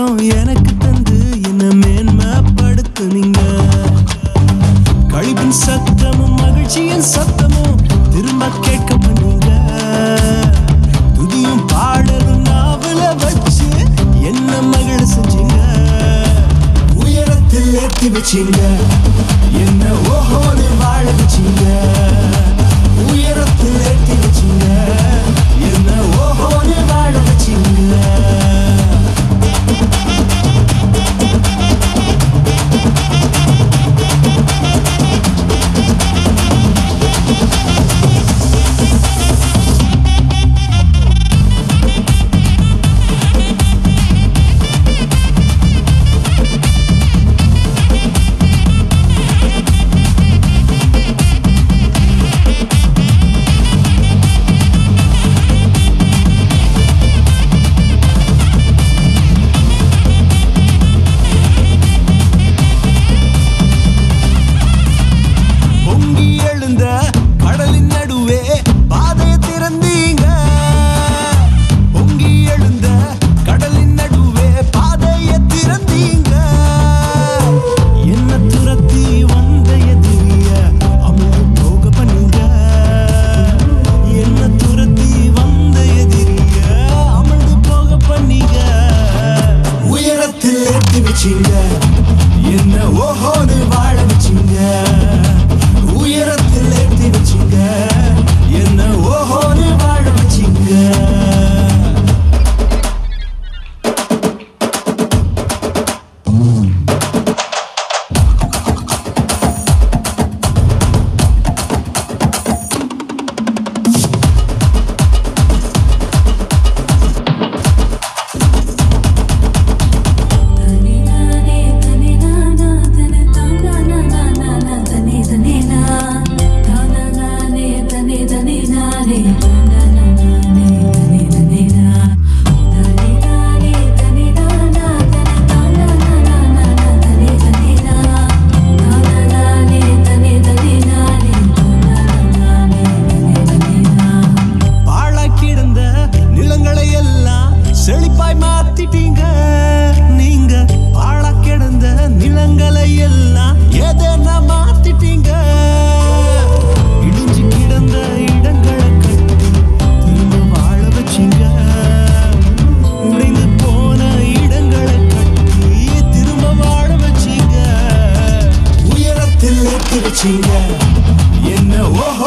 செல்லம் எனக்கு தந்து என்ன மேன்மைப்படுத்துனீங்க கழிப்பின் சத்தமும் மகிழ்ச்சியின் சத்தமும் திரும்ப கேட்க பண்ணீங்க துதியும் பாடலும் நாவல வச்சு என்ன மகிழ செஞ்சீங்க உயரத்தில் ஏத்தி வச்சீங்க என்ன ஓஹோன்னு வாழ வச்சீங்க உயரத்தில் ஏத்தி வச்சீங்க என்ன ஓஹோன்னு வாழ வச்சீங்க பொங்கி எழுந்த கடலின் நடுவே பாதையை திறந்தீங்க பொங்கி எழுந்த கடலின் நடுவே பாதையை திறந்தீங்க என்ன துரத்தி வந்த எதிரிய அமுது போக பண்ணீங்க என்ன துரத்தி வந்த எதிரிய அமுது போக பண்ணீங்க உயரத்தில் ஏத்தி வச்சீங்க என்ன ஓஹோன்னு வாழ வச்சீங்க உயரத்தில் ஏத்தி வச்சீங்க என்ன ஓஹோன்னு வாழ வச்சீங்க தனி நானே தனி நானா தனி தானா நானா நானா தனி தனி நா தானா நானே தனி தனி நானே தானா நானே தனி தனி நா தனி நானே தனி நானா தனி தானா நானா நானா தனி தனி நா தானா நானே தனி தனி நானே தானா நானே தனி தனி நா பாழாய் கிடந்த நிலங்களை எல்லாம் செழிப்பாய் மாத்திட்டீங்க நீங்க பாழா கிடந்த நிலங்களை எல்லாம் எதனா மாத்திட்டீங்க இடிஞ்சு கிடந்த இடங்களை கட்டி திரும்ப வாழ வச்சீங்க உடைந்து போன இடங்களை கட்டி திரும்ப வாழ வச்சீங்க உயரத்தில் ஏற்றி வச்சீங்க என்ன ஓஹோ